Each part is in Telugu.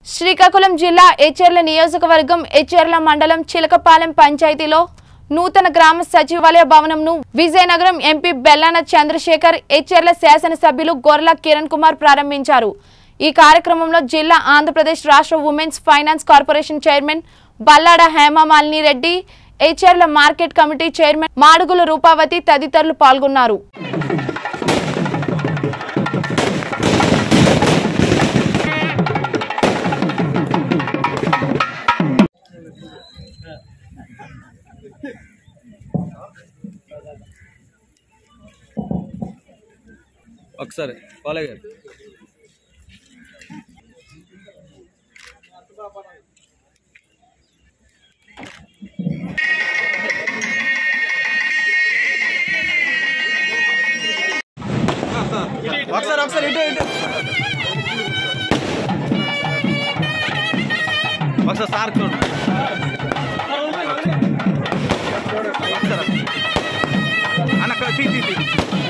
శ్రీకాకుళం జిల్లా ఎచ్చెర్ల నియోజకవర్గం ఎచ్చెర్ల మండలం చిలకపాలెం పంచాయతీలో నూతన గ్రామ సచివాలయ భవనంను విజయనగరం ఎంపీ బెల్లాన చంద్రశేఖర్ ఎచ్చెర్ల శాసనసభ్యులు గొర్ల కిరణ్ కుమార్ ప్రారంభించారు ఈ కార్యక్రమంలో జిల్లా ఆంధ్రప్రదేశ్ రాష్ట్ర women's finance corporation chairman Ballada Hemamalini Reddy Etcherla market committee chairman Madugula Rupavathi తదితరులు పాల్గొన్నారు ఒకసారి బాలయ్య గారు ఒకసారి ఒకసారి ఇటు ఇటు ఒకసారి సార్ చూడు ఒకసారి. అన్న తీ తీ తీ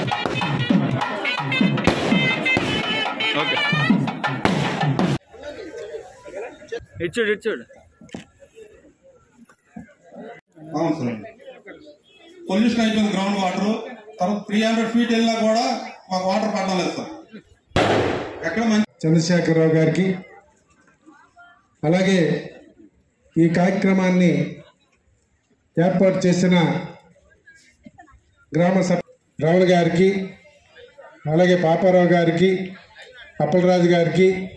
ఓకే ఇచ్చాడు ఇచ్చాడు అవును సార్ పొల్యూషన్ అయిపోయింది గ్రౌండ్ వాటర్ తర్వాత త్రీ హండ్రెడ్ ఫీట్ వెళ్ళినా కూడా మాకు వాటర్ పడడం లేదు సార్ ఎక్కడ మంచి చంద్రశేఖరరావు గారికి అలాగే ఈ కార్యక్రమాన్ని ఏర్పాటు చేసిన గ్రామ సభ రావుల గారికి అలాగే పాపారావు గారికి అప్పలరాజు గారికి